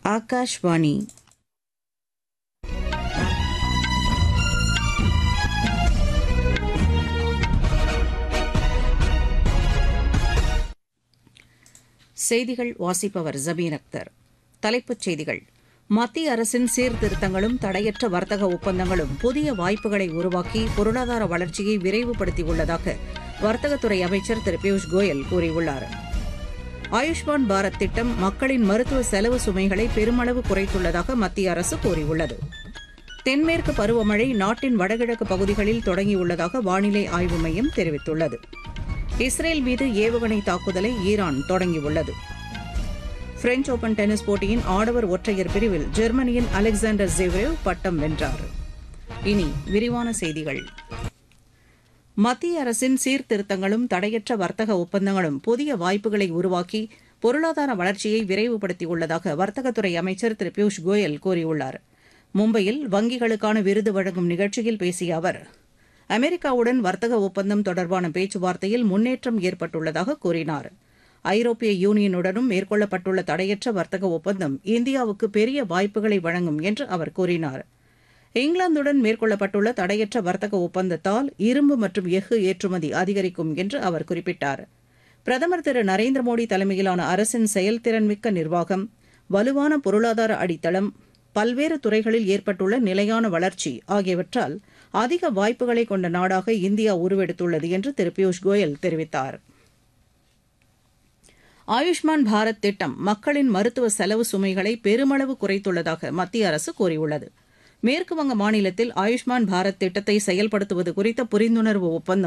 ஆகாஷ்வாணி செய்திகள் வாசிப்பவர் ஜபீர் அக்தர் தலைப்புச் செய்திகள் மத்திய அரசின் சீர்திருத்தங்களும் தடையற்ற வர்த்தக ஒப்பந்தங்களும் புதிய வாய்ப்புகளை உருவாக்கி பொருளாதார வளர்ச்சியை விரைவுபடுத்தியுள்ளதாக வர்த்தகத்துறை அமைச்சர் திரு பியூஷ் கோயல் கூறியுள்ளார் ஆயுஷ்மான் பாரத் திட்டம் மக்களின் மருத்துவ செலவு சுமைகளை பெருமளவு குறைத்துள்ளதாக மத்திய அரசு கூறியுள்ளது தென்மேற்கு பருவமழை நாட்டின் வடகிழக்கு பகுதிகளில் தொடங்கியுள்ளதாக வானிலை ஆய்வு மையம் தெரிவித்துள்ளது இஸ்ரேல் மீது ஏவுகணை தாக்குதலை ஈரான் தொடங்கியுள்ளது பிரெஞ்ச் ஓபன் டென்னிஸ் போட்டியின் ஆடவர் ஒற்றையர் பிரிவில் ஜெர்மனியின் அலெக்சாண்டர் ஜெவ்ரேவ் பட்டம் வென்றார் இனி விரிவான செய்திகள் மத்திய அரசின் சீர்திருத்தங்களும் தடையற்ற வர்த்தக ஒப்பந்தங்களும் புதிய வாய்ப்புகளை உருவாக்கி பொருளாதார வளர்ச்சியை விரைவுபடுத்தியுள்ளதாக வர்த்தகத்துறை அமைச்சர் திரு பியூஷ் கோயல் கூறியுள்ளார் மும்பையில் வங்கிகளுக்கான விருது வழங்கும் நிகழ்ச்சியில் பேசிய அவர் அமெரிக்காவுடன் வர்த்தக ஒப்பந்தம் தொடர்பான பேச்சுவார்த்தையில் முன்னேற்றம் ஏற்பட்டுள்ளதாக கூறினார் ஐரோப்பிய யூனியனுடனும் மேற்கொள்ளப்பட்டுள்ள தடையற்ற வர்த்தக ஒப்பந்தம் இந்தியாவுக்கு பெரிய வாய்ப்புகளை வழங்கும் என்று அவர் கூறினார் இங்கிலாந்துடன் மேற்கொள்ளப்பட்டுள்ள தடையற்ற வர்த்தக ஒப்பந்தத்தால் இரும்பு மற்றும் எஃகு ஏற்றுமதி அதிகரிக்கும் என்று அவர் குறிப்பிட்டார் பிரதமர் திரு நரேந்திர மோடி தலைமையிலான அரசின் செயல்திறன்மிக்க நிர்வாகம் வலுவான பொருளாதார அடித்தளம் பல்வேறு துறைகளில் ஏற்பட்டுள்ள நிலையான வளர்ச்சி ஆகியவற்றால் அதிக வாய்ப்புகளை கொண்ட நாடாக இந்தியா உருவெடுத்துள்ளது என்று திரு பியூஷ் கோயல் தெரிவித்தார் ஆயுஷ்மான் பாரத் திட்டம் மக்களின் மருத்துவ செலவு சுமைகளை பெருமளவு குறைத்துள்ளதாக மத்திய அரசு கூறியுள்ளது மேற்குவங்க மாநிலத்தில் ஆயுஷ்மான் பாரத் திட்டத்தை செயல்படுத்துவது குறித்த புரிந்துணர்வு ஒப்பந்தம்